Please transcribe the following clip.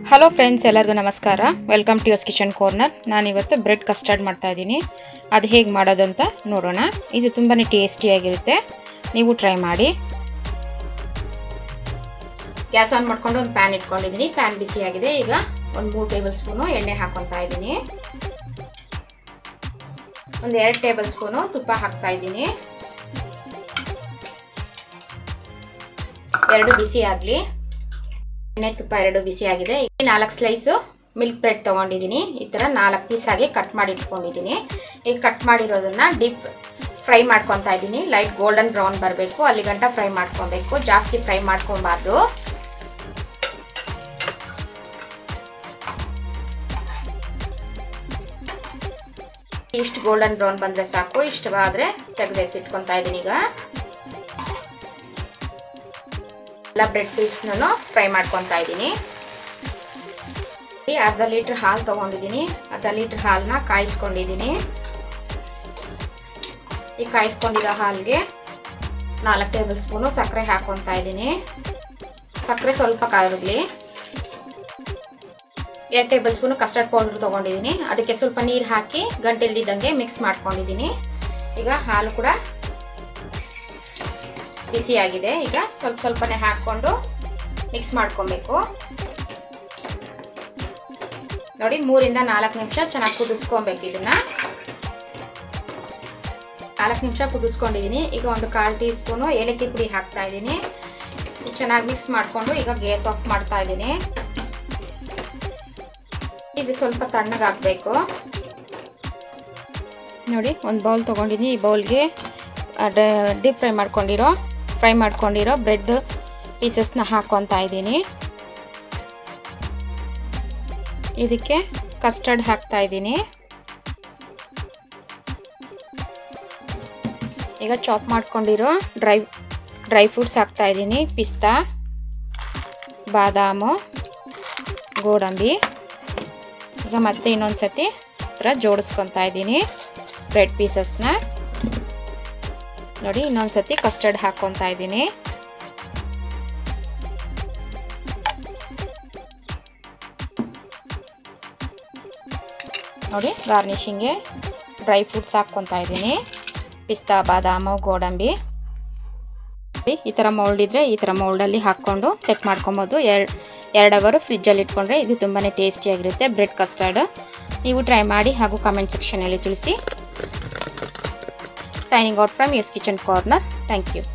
hello friends ಎಲ್ಲರಿಗೂ ನಮಸ್ಕಾರ welcome to yours kitchen corner ನಾನಿವತ್ತು ಬ್ರೆಡ್ ಕಸ್ಟರ್ಡ್ ಮಾಡ್ತಾ ಇದ್ದೀನಿ ಅದು ಹೇಗೆ ಮಾಡೋದು ಅಂತ ನೋಡೋಣ ಇದು ತುಂಬಾ ಟೇಸ್ಟಿಯಾಗಿರುತ್ತೆ ನೀವು ಟ್ರೈ ಮಾಡಿ ಗ್ಯಾಸ್ ಆನ್ ಮಾಡ್ಕೊಂಡು ಒಂದು ಪ್ಯಾನ್ ಇಟ್ಕೊಂಡಿದ್ದೀನಿ ಪ್ಯಾನ್ ಬಿಸಿಯಾಗಿದೆ ಈಗ ಒಂದು ಮೂರು ಟೇಬಲ್ ಸ್ಪೂನು ಎಣ್ಣೆ ಹಾಕೊತಾ ಇದ್ದೀನಿ ಒಂದು ಎರಡು ಟೇಬಲ್ ಸ್ಪೂನು ತುಪ್ಪ ಹಾಕ್ತಾ ಇದ್ದೀನಿ ಎರಡು ಬಿಸಿ ಆಗಲಿ ಎಣ್ಣೆ ತುಪ್ಪ ಎರಡು ಬಿಸಿ ಆಗಿದೆ ನಾಲ್ಕು ಸ್ಲೈಸು ಮಿಲ್ಕ್ ಬ್ರೆಡ್ ತೊಗೊಂಡಿದ್ದೀನಿ ಈ ಥರ ನಾಲ್ಕು ಪೀಸ್ ಆಗಿ ಕಟ್ ಮಾಡಿ ಇಟ್ಕೊಂಡಿದ್ದೀನಿ ಈಗ ಕಟ್ ಮಾಡಿರೋದನ್ನ ಡೀಪ್ ಫ್ರೈ ಮಾಡ್ಕೊತಾ ಇದ್ದೀನಿ ಲೈಟ್ ಗೋಲ್ಡನ್ ಬ್ರೌನ್ ಬರಬೇಕು ಅಲ್ಲಿ ಗಂಟ ಫ್ರೈ ಮಾಡ್ಕೊಬೇಕು ಜಾಸ್ತಿ ಫ್ರೈ ಮಾಡ್ಕೊಬಾರ್ದು ಇಷ್ಟು ಗೋಲ್ಡನ್ ಬ್ರೌನ್ ಬಂದರೆ ಸಾಕು ಇಷ್ಟವಾದರೆ ತೆಗೆದೆತ್ತಿಟ್ಕೊತಾ ಇದ್ದೀನಿ ಈಗ ಎಲ್ಲ ಬ್ರೆಡ್ ಪೀಸ್ನೂ ಫ್ರೈ ಮಾಡ್ಕೊತಾ ಇದ್ದೀನಿ ಅರ್ಧ ಲೀಟ್ರ್ ಹಾಲು ತೊಗೊಂಡಿದ್ದೀನಿ ಅರ್ಧ ಲೀಟ್ರ್ ಹಾಲನ್ನ ಕಾಯಿಸ್ಕೊಂಡಿದ್ದೀನಿ ಈ ಕಾಯಿಸ್ಕೊಂಡಿರೋ ಹಾಲಿಗೆ ನಾಲ್ಕು ಟೇಬಲ್ ಸ್ಪೂನು ಸಕ್ಕರೆ ಹಾಕೊತಾ ಇದ್ದೀನಿ ಸಕ್ಕರೆ ಸ್ವಲ್ಪ ಕಾಯಿರ್ಲಿ ಎರಡು ಟೇಬಲ್ ಸ್ಪೂನು ಕಸ್ಟರ್ಡ್ ಪೌಡರ್ ತೊಗೊಂಡಿದ್ದೀನಿ ಅದಕ್ಕೆ ಸ್ವಲ್ಪ ನೀರು ಹಾಕಿ ಗಂಟೆಲ್ದಿದ್ದಂಗೆ ಮಿಕ್ಸ್ ಮಾಡ್ಕೊಂಡಿದ್ದೀನಿ ಈಗ ಹಾಲು ಕೂಡ ಬಿಸಿಯಾಗಿದೆ ಈಗ ಸ್ವಲ್ಪ ಸ್ವಲ್ಪನೇ ಹಾಕ್ಕೊಂಡು ಮಿಕ್ಸ್ ಮಾಡ್ಕೊಬೇಕು ನೋಡಿ ಮೂರಿಂದ ನಾಲ್ಕು ನಿಮಿಷ ಚೆನ್ನಾಗಿ ಕುದಿಸ್ಕೊಬೇಕು ಇದನ್ನ ನಾಲ್ಕು ನಿಮಿಷ ಕುದಿಸ್ಕೊಂಡಿದ್ದೀನಿ ಈಗ ಒಂದು ಕಾಲು ಟೀ ಸ್ಪೂನು ಏಲಕ್ಕಿ ಪುಡಿ ಹಾಕ್ತಾ ಇದ್ದೀನಿ ಚೆನ್ನಾಗಿ ಮಿಕ್ಸ್ ಮಾಡಿಕೊಂಡು ಈಗ ಗ್ಯಾಸ್ ಆಫ್ ಮಾಡ್ತಾ ಇದ್ದೀನಿ ಇದು ಸ್ವಲ್ಪ ತಣ್ಣಗಾಗಬೇಕು ನೋಡಿ ಒಂದು ಬೌಲ್ ತೊಗೊಂಡಿದ್ದೀನಿ ಈ ಬೌಲ್ಗೆ ಡೀಪ್ ಫ್ರೈ ಮಾಡ್ಕೊಂಡಿರೋ ಫ್ರೈ ಮಾಡ್ಕೊಂಡಿರೋ ಬ್ರೆಡ್ ಪೀಸಸ್ನ ಹಾಕ್ಕೊತಾ ಇದ್ದೀನಿ ಇದಕ್ಕೆ ಕಸ್ಟರ್ಡ್ ಹಾಕ್ತಾ ಇದ್ದೀನಿ ಈಗ ಚಾಪ್ ಮಾಡ್ಕೊಂಡಿರೋ ಡ್ರೈ ಡ್ರೈ ಫ್ರೂಟ್ಸ್ ಹಾಕ್ತಾ ಇದ್ದೀನಿ ಪಿಸ್ತಾ ಬಾದಾಮು ಗೋಡಂಬಿ ಈಗ ಮತ್ತೆ ಇನ್ನೊಂದು ಸತಿ ಹತ್ರ ಜೋಡಿಸ್ಕೊತಾ ಇದ್ದೀನಿ ಬ್ರೆಡ್ ಪೀಸಸ್ನ ನೋಡಿ ಇನ್ನೊಂದು ಸತಿ ಕಸ್ಟರ್ಡ್ ಹಾಕ್ಕೊತಾ ಇದ್ದೀನಿ ನೋಡಿ ಗಾರ್ನಿಷಿಂಗ್ಗೆ ಡ್ರೈ ಫ್ರೂಟ್ಸ್ ಹಾಕ್ಕೊತಾ ಇದ್ದೀನಿ ಪಿಸ್ತಾ ಬಾದಾಮು ಗೋಡಂಬಿ ಈ ಥರ ಮೌಲ್ಡ್ ಇದ್ದರೆ ಈ ಥರ ಮೌಲ್ಡಲ್ಲಿ ಹಾಕ್ಕೊಂಡು ಸೆಟ್ ಮಾಡ್ಕೊಬೋದು ಎರಡು ಎರಡು ಅವರು ಫ್ರಿಜ್ಜಲ್ಲಿ ಇಟ್ಕೊಂಡ್ರೆ ಇದು ತುಂಬಾ ಟೇಸ್ಟಿಯಾಗಿರುತ್ತೆ ಬ್ರೆಡ್ ಕಸ್ಟರ್ಡ್ ನೀವು ಟ್ರೈ ಮಾಡಿ ಹಾಗೂ ಕಮೆಂಟ್ ಸೆಕ್ಷನಲ್ಲಿ ತಿಳಿಸಿ signing out from yours kitchen corner thank you